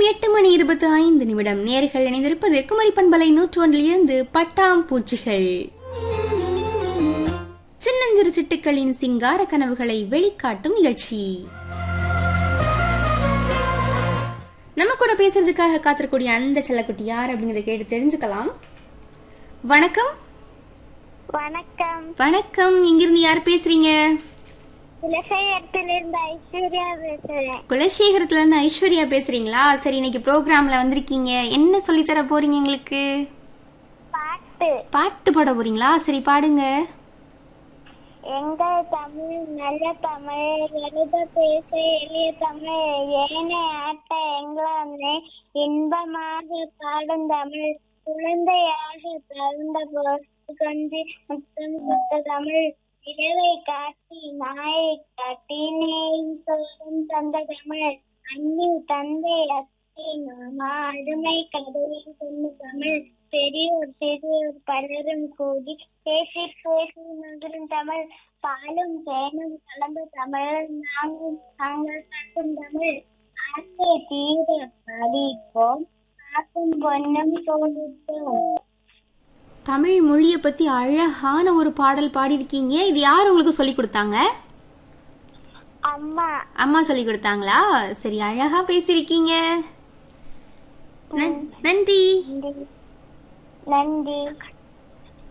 நேரம் எட்டு மணி இருபத்தி ஐந்து நிமிடம் நேர்கள் இணைந்திருப்பது குமரி பண்பலை நூற்றொன்றில் இருந்து பட்டாம் பூச்சிகள் சின்னஞ்சிறு சிட்டுக்களின் சிங்கார கனவுகளை வெளிக்காட்டும் நிகழ்ச்சி நம்ம கூட பேசுறதுக்காக காத்திருக்கூடிய அந்த செல்லக்குட்டி யார் அப்படிங்கறத கேட்டு தெரிஞ்சுக்கலாம் வணக்கம் வணக்கம் வணக்கம் இங்கிருந்து யார் பேசுறீங்க குலசேகரத்திலிருந்து ஐஸ்வர்யா பேசுறேன் குலசேகரத்துல இருந்து ஐஸ்வர்யா பேசுறீங்களா சரி இன்னைக்கு ப்ரோக்ராம்ல வந்திருக்கீங்க என்ன சொல்லித் தர போறீங்க எங்களுக்கு பாட்டு பாட்டு பாட போறீங்களா சரி பாடுங்க எங்கள் தமிழ் நல்ல தமிழ் எழுத பேச எளிய தமிழ் ஏனை ஆட்ட எங்களே இன்பமாக பாடும் தமிழ் குழந்தையாக பிறந்த போது கொஞ்சி முத்தம் கொடுத்த தமிழ் இரவை காட்டி நாயை காட்டி நேயும் சோறும் தந்த தமிழ் அண்ணி தந்தை அத்தை மாமா அருமை கதையை சொன்ன தமிழ் பெரியோர் சிறியோர் பலரும் கூடி பேசி பேசி மகிழும் தமிழ் பாலும் தேனும் கலந்த தமிழ் நாங்கள் நாங்கள் காட்டும் தமிழ் ஆசை தீர படிப்போம் காக்கும் பொன்னும் சோதிப்போம் தமிழ் மொழியை பத்தி அழகான ஒரு பாடல் பாடியிருக்கீங்க இது யார் உங்களுக்கு சொல்லி கொடுத்தாங்க அம்மா அம்மா சொல்லி கொடுத்தாங்களா சரி அழகா பேசியிருக்கீங்க நன்- நன்றி நன்றி நன்றி